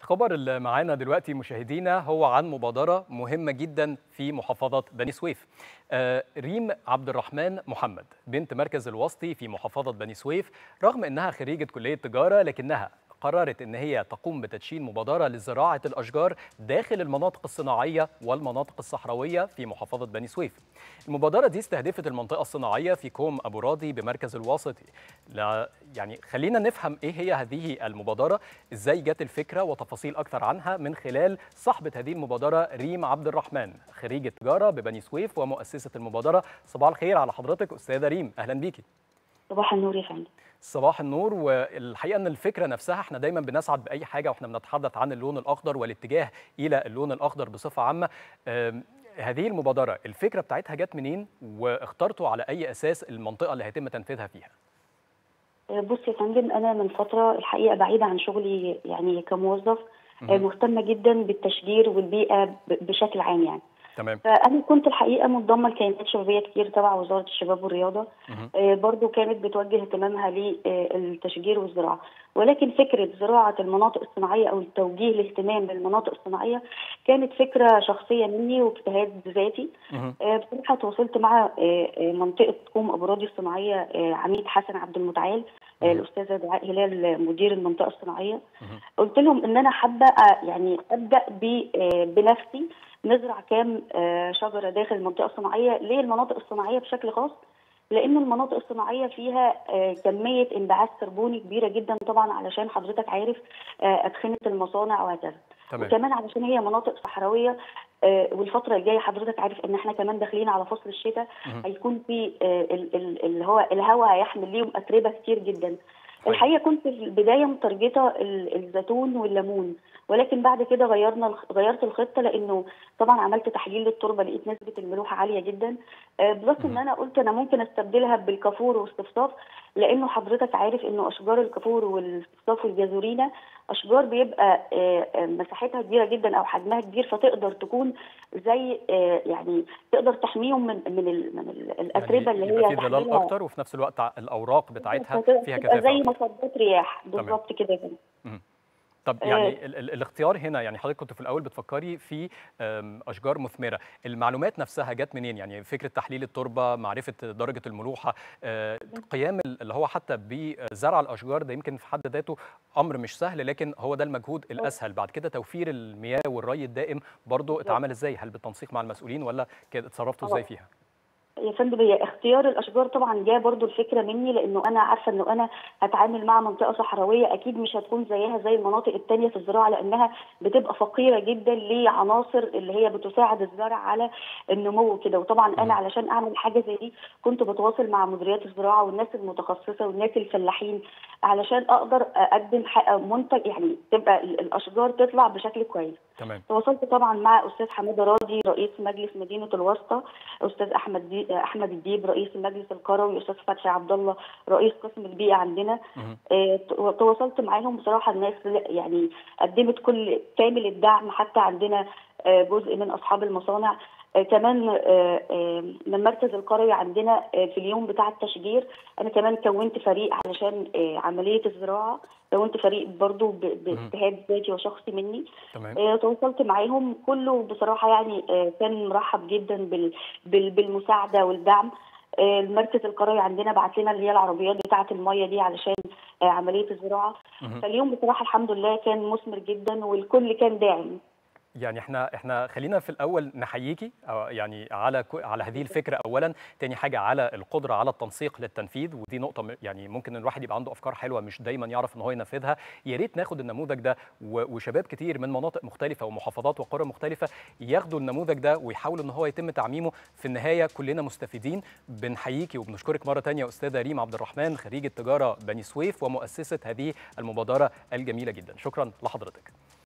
الخبر اللي معانا دلوقتي مشاهدينا هو عن مبادرة مهمة جدا في محافظة بني سويف آه ريم عبد الرحمن محمد بنت مركز الوسطي في محافظة بني سويف رغم أنها خريجة كلية تجارة لكنها قررت ان هي تقوم بتدشين مبادره لزراعه الاشجار داخل المناطق الصناعيه والمناطق الصحراويه في محافظه بني سويف. المبادره دي استهدفت المنطقه الصناعيه في كوم ابو راضي بمركز الواسطي. لا يعني خلينا نفهم ايه هي هذه المبادره، ازاي جت الفكره وتفاصيل اكثر عنها من خلال صاحبه هذه المبادره ريم عبد الرحمن خريجه تجاره ببني سويف ومؤسسه المبادره. صباح الخير على حضرتك استاذه ريم، اهلا بيكي. صباح النور يا فندم. صباح النور والحقيقه ان الفكره نفسها احنا دايما بنسعد باي حاجه واحنا بنتحدث عن اللون الاخضر والاتجاه الى اللون الاخضر بصفه عامه هذه المبادره الفكره بتاعتها جت منين واخترتوا على اي اساس المنطقه اللي هيتم تنفيذها فيها بص يا فندم انا من فتره الحقيقه بعيده عن شغلي يعني كموظف مهتمه جدا بالتشجير والبيئه بشكل عام يعني تمام فانا كنت الحقيقه منضمه لكيانات شبابيه كتير تبع وزاره الشباب والرياضه آه برضو كانت بتوجه اهتمامها للتشجير والزراعه ولكن فكره زراعه المناطق الصناعيه او التوجيه الاهتمام بالمناطق الصناعيه كانت فكره شخصيه مني واجتهاد ذاتي آه بصراحه تواصلت مع آه منطقه كوم ابو راضي الصناعيه عميد حسن عبد المتعال الاستاذه دعاء هلال مدير المنطقه الصناعيه قلت لهم ان انا حابه يعني ابدا بنفسي نزرع كام شجره داخل المنطقه الصناعيه ليه المناطق الصناعيه بشكل خاص لان المناطق الصناعيه فيها كميه انبعاث كربوني كبيره جدا طبعا علشان حضرتك عارف ادخنه المصانع وهكذا وكمان علشان هي مناطق صحراويه والفتره الجايه حضرتك عارف ان احنا كمان داخلين على فصل الشتاء هيكون في اللي هو الهواء هيحمل ليهم اتربه كتير جدا الحقيقه كنت في البدايه مترجته الزيتون والليمون ولكن بعد كده غيرنا غيرت الخطه لانه طبعا عملت تحليل للتربه لقيت نسبه الملوحه عاليه جدا بلس ان انا قلت انا ممكن استبدلها بالكافور والصفصاف لانه حضرتك عارف انه اشجار الكافور والصفصاف والجازورينا اشجار بيبقى مساحتها كبيره جدا او حجمها كبير فتقدر تكون زي يعني تقدر تحميهم من من من الاتربه يعني اللي هي في ظلال اكتر وفي نفس الوقت الاوراق بتاعتها فيها كثافه زي مصدات رياح بالظبط كده يا فندم طب يعني آه ال الاختيار هنا يعني حضرتك كنت في الاول بتفكري في اشجار مثمره المعلومات نفسها جت منين يعني فكره تحليل التربه معرفه درجه الملوحه قيام اللي هو حتى بزرع الاشجار ده يمكن في حد ذاته امر مش سهل لكن هو ده المجهود الاسهل بعد كده توفير المياه والري الدائم برضو اتعمل ازاي هل بالتنسيق مع المسؤولين ولا كده اتصرفتوا ازاي فيها يا فندم هي اختيار الاشجار طبعا جاء برضو الفكره مني لانه انا عارفه انه انا هتعامل مع منطقه صحراويه اكيد مش هتكون زيها زي المناطق الثانيه في الزراعه لانها بتبقى فقيره جدا لعناصر اللي هي بتساعد الزرع على النمو كده وطبعا انا علشان اعمل حاجه زي دي كنت بتواصل مع مديريات الزراعه والناس المتخصصه والناس الفلاحين علشان اقدر اقدم منتج يعني تبقى الاشجار تطلع بشكل كويس تمام تواصلت طبعا مع استاذ حماده راضي رئيس مجلس مدينه الوسطى استاذ احمد دي احمد الديب رئيس المجلس القروي استاذ فتحي عبد الله رئيس قسم البيئه عندنا آه تواصلت معاهم بصراحه الناس يعني قدمت كل كامل الدعم حتى عندنا آه جزء من اصحاب المصانع آه كمان آه آه من مركز القرية عندنا آه في اليوم بتاع التشجير أنا كمان كونت فريق علشان آه عملية الزراعة كونت فريق برضو باجتهاد ذاتي وشخصي مني تمام. آه تواصلت معاهم كله بصراحة يعني آه كان مرحب جدا بال بال بالمساعدة والدعم آه المركز القرية عندنا بعت لنا اللي هي العربيات بتاعة المية دي علشان آه عملية الزراعة فاليوم بصراحة الحمد لله كان مثمر جدا والكل كان داعم يعني احنا احنا خلينا في الاول نحييكي يعني على على هذه الفكره اولا تاني حاجه على القدره على التنسيق للتنفيذ ودي نقطه يعني ممكن الواحد يبقى عنده افكار حلوه مش دايما يعرف ان هو ينفذها يا ريت ناخد النموذج ده وشباب كتير من مناطق مختلفه ومحافظات وقرى مختلفه ياخدوا النموذج ده ويحاولوا ان هو يتم تعميمه في النهايه كلنا مستفيدين بنحييكي وبنشكرك مره ثانيه استاذه ريم عبد الرحمن خريجه تجاره بني سويف ومؤسسه هذه المبادره الجميله جدا شكرا لحضرتك